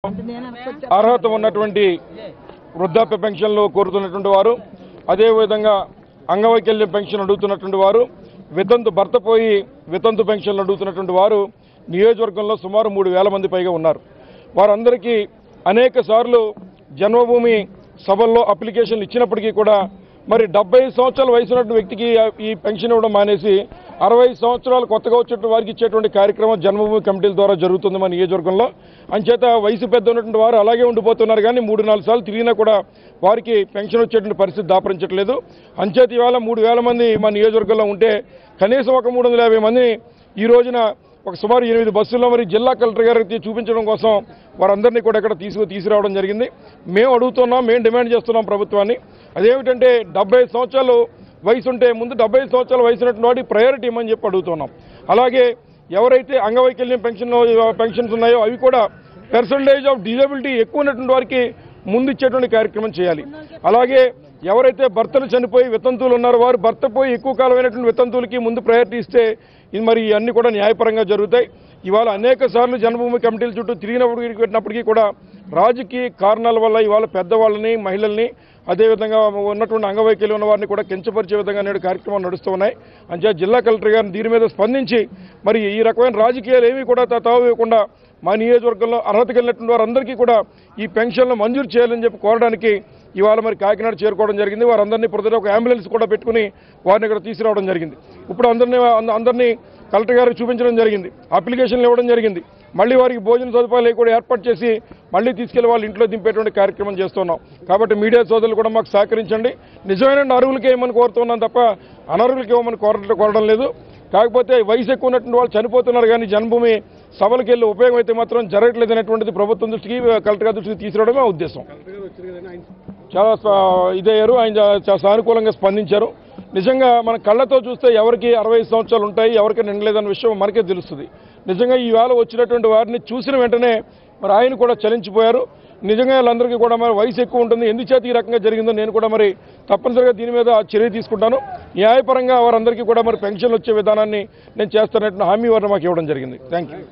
అర్హత ఉన్నటువంటి వృద్ధాప్య పెన్షన్లు కోరుతున్నటువంటి వారు అదేవిధంగా అంగవైకల్యం పెన్షన్ అడుగుతున్నటువంటి వారు వితంతు భర్త పోయి వితంతు పెన్షన్లు అడుగుతున్నటువంటి వారు నియోజకవర్గంలో సుమారు మూడు వేల మంది పైగా ఉన్నారు వారందరికీ అనేక సార్లు జన్మభూమి సభల్లో అప్లికేషన్లు ఇచ్చినప్పటికీ కూడా మరి డెబ్బై సంవత్సరాల వయసు ఉన్నటువంటి వ్యక్తికి ఈ పెన్షన్ ఇవ్వడం మానేసి అరవై సంవత్సరాలు కొత్తగా వచ్చేటువంటి వారికి ఇచ్చేటువంటి కార్యక్రమం జన్మభూమి కమిటీల ద్వారా జరుగుతుంది మన నియోజకవర్గంలో అంచేత వయసు పెద్ద ఉన్నటువంటి వారు అలాగే ఉండిపోతున్నారు కానీ మూడు నాలుగు సార్లు తిరిగినా కూడా వారికి పెన్షన్ వచ్చేటువంటి పరిస్థితి దాపరించట్లేదు అంచేత ఇవాళ మూడు వేల మంది మన నియోజకవర్గంలో ఉంటే కనీసం ఒక మూడు వందల యాభై మందిని ఈ రోజున ఒక సుమారు ఎనిమిది బస్సుల్లో మరి జిల్లా కలెక్టర్ గారికి చూపించడం కోసం వారందరినీ కూడా ఇక్కడ తీసుకు తీసుకురావడం జరిగింది మేము అడుగుతున్నాం మేము డిమాండ్ చేస్తున్నాం ప్రభుత్వాన్ని అదేమిటంటే డెబ్బై సంవత్సరాలు వయసు ఉంటే ముందు డెబ్బై సంవత్సరాల వయసు ఉన్నటువంటి వాడికి ప్రయారిటీ ఇవ్వమని చెప్పి అడుగుతున్నాం అలాగే ఎవరైతే అంగవైకల్యం పెన్షన్ పెన్షన్స్ ఉన్నాయో అవి కూడా పర్సంటేజ్ ఆఫ్ డిజబిలిటీ ఎక్కువ ఉన్నటువంటి వారికి ముందు ఇచ్చేటువంటి కార్యక్రమం చేయాలి అలాగే ఎవరైతే భర్తలు చనిపోయి వితంతువులు ఉన్నారో వారు భర్త పోయి ఎక్కువ కాలమైనటువంటి వితంతువులకి ముందు ప్రయారిటీ ఇస్తే ఇది మరి ఇవన్నీ కూడా న్యాయపరంగా జరుగుతాయి ఇవాళ అనేక సార్లు జన్మభూమి కమిటీల చుట్టూ తిరిగినప్పటికీ పెట్టినప్పటికీ కూడా రాజకీయ కారణాల వల్ల ఇవాళ పెద్దవాళ్ళని మహిళల్ని అదేవిధంగా ఉన్నటువంటి అంగవైకల్యం ఉన్న వారిని కూడా కించపరిచే విధంగా నేడు కార్యక్రమాలు నడుస్తూ ఉన్నాయి అంచే జిల్లా కలెక్టర్ గారిని దీని మీద స్పందించి మరి ఈ రకమైన రాజకీయాలు ఏమీ కూడా తా- తావు ఇవ్వకుండా మా నియోజకవర్గంలో అర్హత కలిగినటువంటి వారందరికీ కూడా ఈ పెన్షన్లు మంజూరు చేయాలని చెప్పి కోరడానికి ఇవాళ మరి కాకినాడ చేరుకోవడం జరిగింది వారందరినీ ప్రతి ఒక అంబులెన్స్ కూడా పెట్టుకుని వారిని ఇక్కడ తీసుకురావడం జరిగింది ఇప్పుడు అందరినీ అంద- అందరినీ కలెక్టర్ గారికి చూపించడం జరిగింది అప్లికేషన్లు ఇవ్వడం జరిగింది మళ్ళీ వారికి భోజన సదుపాయాలు కూడా ఏర్పాటు చేసి మళ్ళీ తీసుకెళ్లి వాళ్ళ ఇంట్లో దింపేటువంటి కార్యక్రమం చేస్తున్నాం కాబట్టి మీడియా సోదరులు కూడా మాకు సహకరించండి నిజమైన అర్హులకి ఏమని కోరుతున్నాం తప్ప అనర్హులకి ఇవ్వమని కోర కోరడం లేదు కాకపోతే వయసు ఎక్కువ ఉన్నటువంటి వాళ్ళు చనిపోతున్నారు కానీ జన్మభూమి సభలకు వెళ్ళి ఉపయోగం అయితే మాత్రం జరగట్లేదు అనేటువంటిది ప్రభుత్వం దృష్టికి కలెక్టర్ గారి దృష్టికి తీసుకురావడమే మా ఉద్దేశం చాలా స్ప- ఇదయ్యారు ఆయన చా- చాలా సానుకూలంగా స్పందించారు నిజంగా మన కళ్ళతో చూస్తే ఎవరికి అరవై సంవత్సరాలు ఉంటాయి ఎవరికి నిండలేదన్న విషయం మనకే తెలుస్తుంది నిజంగా ఈవేళ వచ్చినటువంటి వారిని చూసిన వెంటనే మరి ఆయన కూడా చలించిపోయారు నిజంగా వీళ్ళందరికీ కూడా మరి వయసు ఎక్కువ ఉంటుంది ఎందుచేత ఈ రకంగా జరిగిందో నేను కూడా మరి తప్పనిసరిగా దీని మీద చర్య తీసుకుంటాను న్యాయపరంగా వారందరికీ కూడా మరి పెన్షన్ వచ్చే విధానాన్ని నేను చేస్తానట్టు హామీ వారిని మాకు ఇవ్వడం జరిగింది థ్యాంక్ యూ